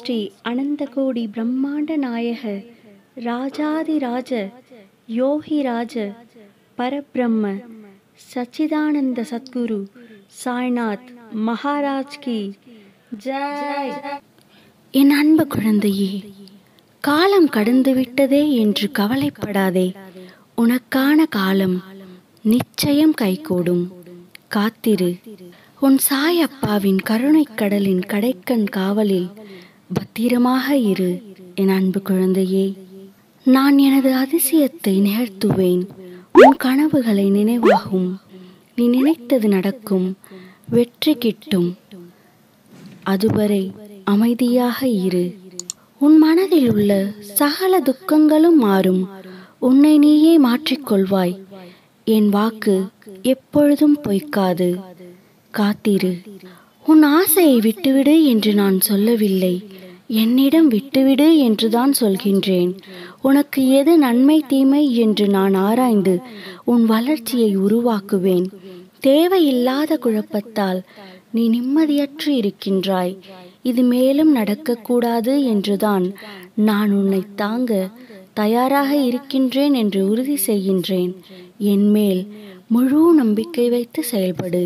ஸ்ரீ அனந்தகோடி பிரம்மாண்ட நாயக ராஜாதிராஜ யோகிராஜ பரபிரம்ம சச்சிதானந்த சத்குரு சாய்நாத் மகாராஜ் கி ஜெய் என் அன்பு குழந்தையே காலம் கடந்து விட்டதே என்று கவலைப்படாதே உனக்கான காலம் நிச்சயம் கைகூடும் காத்திரு உன் சாயப்பாவின் கருணைக் கடலின் கடைக்கண் காவலில் பத்திரமாக இரு என் அன்பு குழந்தையே நான் எனது அதிசயத்தை நிகழ்த்துவேன் உன் கனவுகளை நினைவாகும் நீ நினைத்தது நடக்கும் வெற்றி கிட்டும் அதுவரை அமைதியாக இரு உன் மனதில் உள்ள சகல துக்கங்களும் மாறும் உன்னை நீயே மாற்றிக்கொள்வாய் என் வாக்கு எப்பொழுதும் பொய்க்காது காத்திரு உன் ஆசையை விட்டுவிடு என்று நான் சொல்லவில்லை என்னிடம் விட்டுவிடு என்றுதான் சொல்கின்றேன் உனக்கு எது நன்மை தீமை என்று நான் ஆராய்ந்து உன் வளர்ச்சியை உருவாக்குவேன் தேவையில்லாத குழப்பத்தால் நீ நிம்மதியற்று இருக்கின்றாய் இது மேலும் நடக்கக்கூடாது என்றுதான் நான் உன்னை தாங்க தயாராக இருக்கின்றேன் என்று உறுதி செய்கின்றேன் என் மேல் முழு நம்பிக்கை வைத்து செயல்படு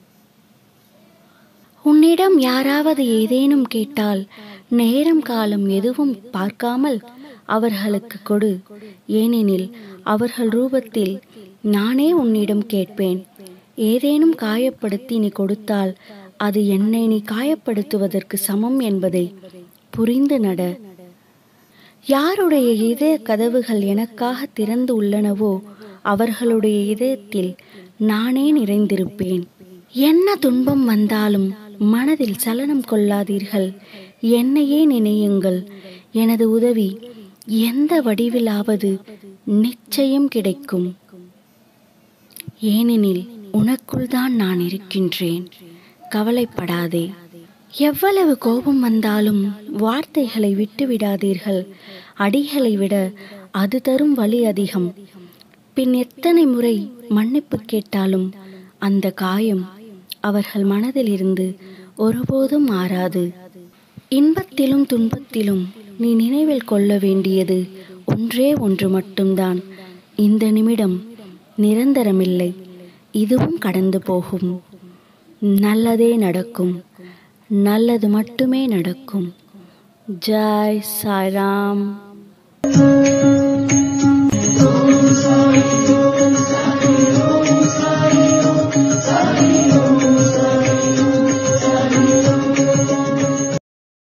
உன்னிடம் யாராவது ஏதேனும் கேட்டால் நேரம் காலம் எதுவும் பார்க்காமல் அவர்களுக்கு கொடு ஏனெனில் அவர்கள் ரூபத்தில் நானே உன்னிடம் கேட்பேன் ஏதேனும் காயப்படுத்தி நீ கொடுத்தால் அது என்னை நீ காயப்படுத்துவதற்கு சமம் என்பதை புரிந்து நட யாருடைய இதய கதவுகள் எனக்காக திறந்து உள்ளனவோ அவர்களுடைய இதயத்தில் நானே நிறைந்திருப்பேன் என்ன துன்பம் வந்தாலும் மனதில் சலனம் கொள்ளாதீர்கள் என்னையே நினையுங்கள் எனது உதவி எந்த வடிவிலாவது நிச்சயம் கிடைக்கும் ஏனெனில் உனக்குள் தான் நான் இருக்கின்றேன் கவலைப்படாதே எவ்வளவு கோபம் வந்தாலும் வார்த்தைகளை விட்டு விடாதீர்கள் அடிகளை விட அது தரும் வலி அதிகம் பின் எத்தனை முறை மன்னிப்பு கேட்டாலும் அந்த காயம் அவர்கள் மனதில் இருந்து ஒருபோதும் மாறாது இன்பத்திலும் துன்பத்திலும் நீ நினைவில் கொள்ள வேண்டியது ஒன்றே ஒன்று மட்டும்தான் இந்த நிமிடம் நிரந்தரமில்லை இதுவும் கடந்து போகும் நல்லதே நடக்கும் நல்லது மட்டுமே நடக்கும் ஜாய் சாய்ராம்